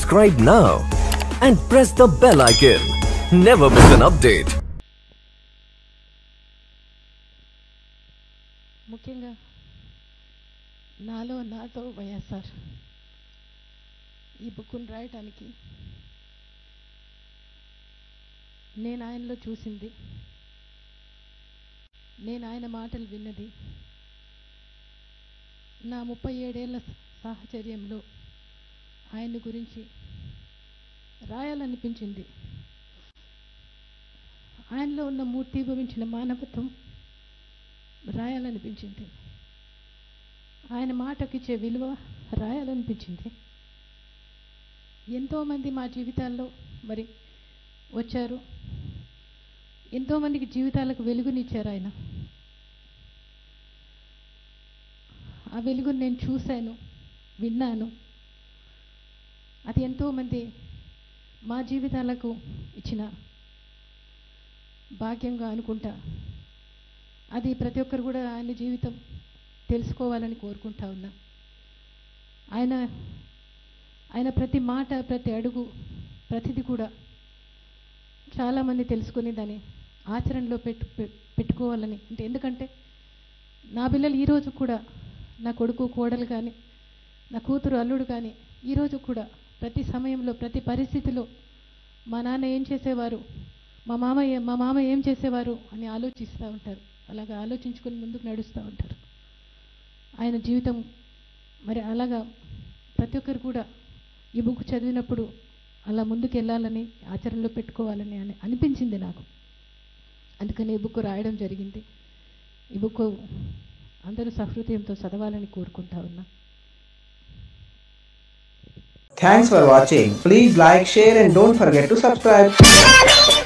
Subscribe now and press the bell icon. Never miss an update. ముఖ్యంగా నాలో నాతో వైఎస్ఆర్ ఈ బుక్ను రాయటానికి నేను ఆయనలో చూసింది నేను ఆయన మాటలు విన్నది నా ముప్పై ఏడేళ్ల సాహచర్యంలో ఆయన గురించి రాయాలనిపించింది ఆయనలో ఉన్న మూర్తీభవించిన మానవత్వం రాయాలనిపించింది ఆయన మాటకిచ్చే విలువ రాయాలనిపించింది ఎంతోమంది మా జీవితాల్లో మరి వచ్చారు ఎంతోమందికి జీవితాలకు వెలుగునిచ్చారు ఆయన ఆ వెలుగుని నేను చూశాను విన్నాను అది ఎంతోమంది మా జీవితాలకు ఇచ్చిన భాగ్యంగా అనుకుంటా అది ప్రతి ఒక్కరు కూడా ఆయన జీవితం తెలుసుకోవాలని కోరుకుంటా ఉన్నా ఆయన ఆయన ప్రతి మాట ప్రతి అడుగు ప్రతిది కూడా చాలామంది తెలుసుకుని దాన్ని ఆచరణలో పెట్టు పె- పెట్టుకోవాలని అంటే ఎందుకంటే నా పిల్లలు ఈరోజు కూడా నా కొడుకు కోడలు కానీ నా కూతురు అల్లుడు కానీ ఈరోజు కూడా ప్రతి సమయంలో ప్రతి పరిస్థితిలో మా నాన్న ఏం చేసేవారు మా మామ ఏ- మా మామ ఏం చేసేవారు అని ఆలోచిస్తూ ఉంటారు అలాగా ఆలోచించుకొని ముందుకు నడుస్తూ ఉంటారు ఆయన జీవితం మరి అలాగా ప్రతి ఒక్కరు కూడా ఈ బుక్ చదివినప్పుడు అలా ముందుకు వెళ్ళాలని ఆచరణలో పెట్టుకోవాలని అని అనిపించింది నాకు అందుకని ఈ బుక్ రాయడం జరిగింది ఈ బుక్ అందరూ సహృదయంతో చదవాలని కోరుకుంటా ఉన్నా Thanks for watching. Please like, share and don't forget to subscribe.